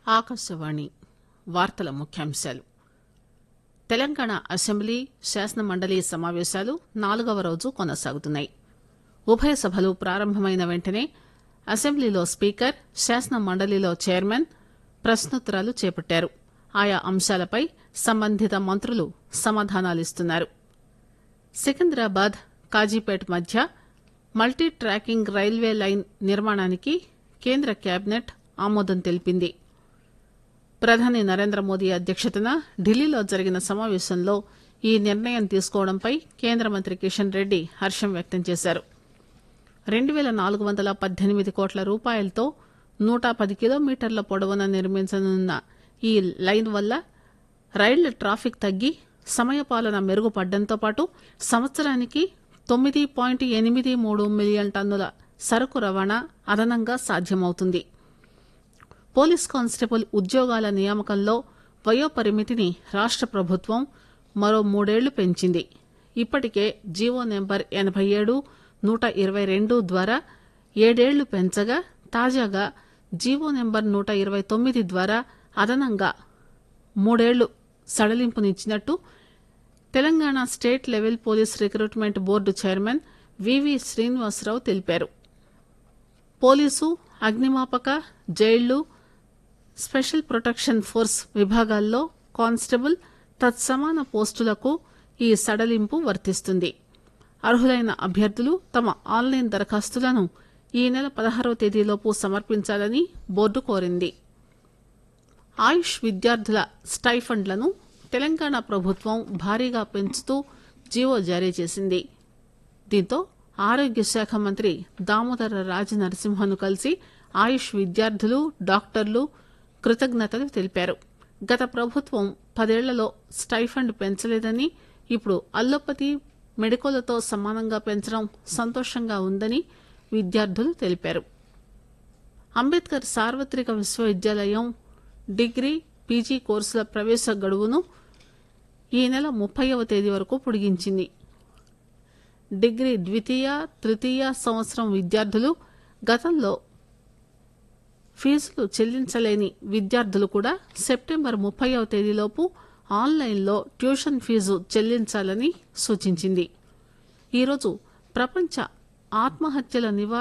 ఆకాశవాణి వార్తల ముఖ్యాంశాలు తెలంగాణ అసెంబ్లీ శాసనమండలి సమావేశాలు నాలుగవ రోజు కొనసాగుతున్నాయి ఉభయ సభలు ప్రారంభమైన వెంటనే అసెంబ్లీలో స్పీకర్ శాసనమండలిలో చైర్మన్ ప్రశ్నోత్తరాలు చేపట్టారు ఆయా అంశాలపై సంబంధిత మంత్రులు సమాధానాలిస్తున్నారు సికింద్రాబాద్ కాజీపేట్ మధ్య మల్టీ ట్రాకింగ్ రైల్వే లైన్ నిర్మాణానికి కేంద్ర కేబినెట్ ఆమోదం తెలిపింది ప్రధాని నరేంద్ర మోదీ అధ్యక్షతన ఢిల్లీలో జరిగిన సమావేశంలో ఈ నిర్ణయం తీసుకోవడంపై కేంద్ర మంత్రి కిషన్ రెడ్డి హర్షం వ్యక్తం చేశారు రెండు పేల నాలుగు వందల పద్దెనిమిది కోట్ల రూపాయలతో నూట పది కిలోమీటర్ల పొడవున నిర్మించనున్న ఈ లైన్ వల్ల రైళ్ల ట్రాఫిక్ తగ్గి సమయపాలన మెరుగుపడడంతో పాటు సంవత్సరానికి తొమ్మిది పాయింట్ ఎనిమిది మూడు మిలియన్ టన్నుల సరకు రవాణా అదనంగా సాధ్యమవుతుంది పోలీస్ కానిస్టేబుల్ ఉద్యోగాల నియామకంలో వయోపరిమితిని రాష్ట ప్రభుత్వం మరో మూడేళ్లు పెంచింది ఇప్పటికే జీవో నెంబర్ ఎనబై ఏడు నూట ఇరవై రెండు ద్వారా ఏడేళ్లు పెంచగా తాజాగా జీవో నెంబర్ నూట ఇరవై తొమ్మిది ద్వారా అదనంగా మూడేళ్లు సడలింపునిచ్చినట్టు Telangana state level police recruitment board chairman VV Srinivasarao తెలిపారు పోలీసు అగ్నిమాపక జైళ్లు స్పెషల్ ప్రొటెక్షన్ ఫోర్స్ విభాగాల్లో కానిస్టేబుల్ తత్సమాన పోస్టులకు ఈ సడలింపు వర్తిస్తుంది అర్హులైన అభ్యర్థులు తమ ఆన్లైన్ దరఖాస్తులను ఈ నెల పదహారవ తేదీలోపు సమర్పించాలని బోర్డు కోరింది ఆయుష్ విద్యార్థుల స్టైఫండ్లను తెలంగాణ ప్రభుత్వం భారీగా పెంచుతూ జీవో జారీ చేసింది దీంతో ఆరోగ్య శాఖ మంత్రి దామోదర రాజ నరసింహను కలిసి ఆయుష్ విద్యార్థులు డాక్టర్లు కృతజ్ఞతలు తెలిపారు గత ప్రభుత్వం పదేళ్లలో స్టైఫండ్ పెంచలేదని ఇప్పుడు అల్లోపతి మెడికోలతో సమానంగా పెంచడం సంతోషంగా ఉందని విద్యార్థులు తెలిపారు అంబేద్కర్ సార్వత్రిక విశ్వవిద్యాలయం డిగ్రీ పీజీ కోర్సుల ప్రవేశ గడువును ఈ నెల ముప్పైవ తేదీ వరకు పొడిగించింది డిగ్రీ ద్వితీయ తృతీయ సంవత్సరం విద్యార్థులు గతంలో ఫీజులు చెల్లించలేని విద్యార్థులు కూడా సెప్టెంబర్ ముప్పైవ తేదీలోపు ఆన్లైన్లో ట్యూషన్ ఫీజు చెల్లించాలని సూచించింది ఈరోజు ప్రపంచ ఆత్మహత్యల నివారణ